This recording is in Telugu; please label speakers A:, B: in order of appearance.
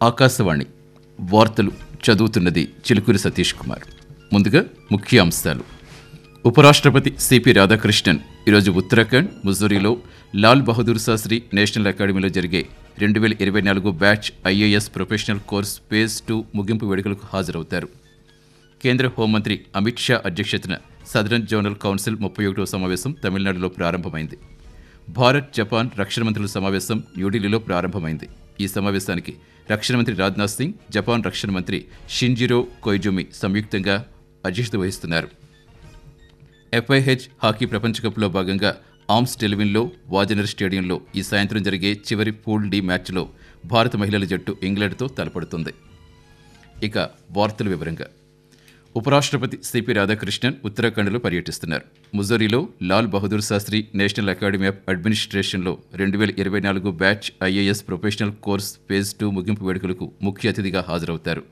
A: ఆకాశవాణి వార్తలు చదువుతున్నది చిలుకూరి సతీష్ కుమార్ ముందుగా ముఖ్య అంశాలు ఉపరాష్ట్రపతి సిపి రాధాకృష్ణన్ ఈరోజు ఉత్తరాఖండ్ ముజూరీలో లాల్ బహదూర్ శాస్త్రి నేషనల్ అకాడమీలో జరిగే రెండు వేల ఇరవై నాలుగు batch IAS professional course phase two ముగింపు వేడుకలకు హాజరవుతారు కేంద్ర హోంమంత్రి అమిత్ షా అధ్యక్షతన సదరన్ జోనల్ కౌన్సిల్ ముప్పై ఒకటో సమావేశం తమిళనాడులో ప్రారంభమైంది భారత్ జపాన్ రక్షణ మంత్రుల సమావేశం న్యూఢిల్లీలో ప్రారంభమైంది ఈ సమావేశానికి రక్షణ మంత్రి రాజ్నాథ్ సింగ్ జపాన్ రక్షణ మంత్రి షింజిరో కొయిజుమి సంయుక్తంగా అధ్యక్షత వహిస్తున్నారు ఎఫ్ఐహెచ్ హాకీ ప్రపంచ కప్లో భాగంగా ఆమ్స్ టెలివిన్లో వాజనర్ స్టేడియంలో ఈ సాయంత్రం జరిగే చివరి పూల్ డి మ్యాచ్లో భారత మహిళల జట్టు ఇంగ్లాండ్తో తలపడుతుంది ఇక వార్తల వివరంగా ఉపరాష్ట్రపతి సిపి రాధాకృష్ణన్ ఉత్తరాఖండ్లో పర్యటిస్తున్నారు ముజోరీలో Lal Bahadur Shastri National Academy of అడ్మినిస్ట్రేషన్లో రెండు వేల ఇరవై నాలుగు batch IAS professional course phase two ముగింపు వేడుకలకు ముఖ్య అతిథిగా హాజరవుతారు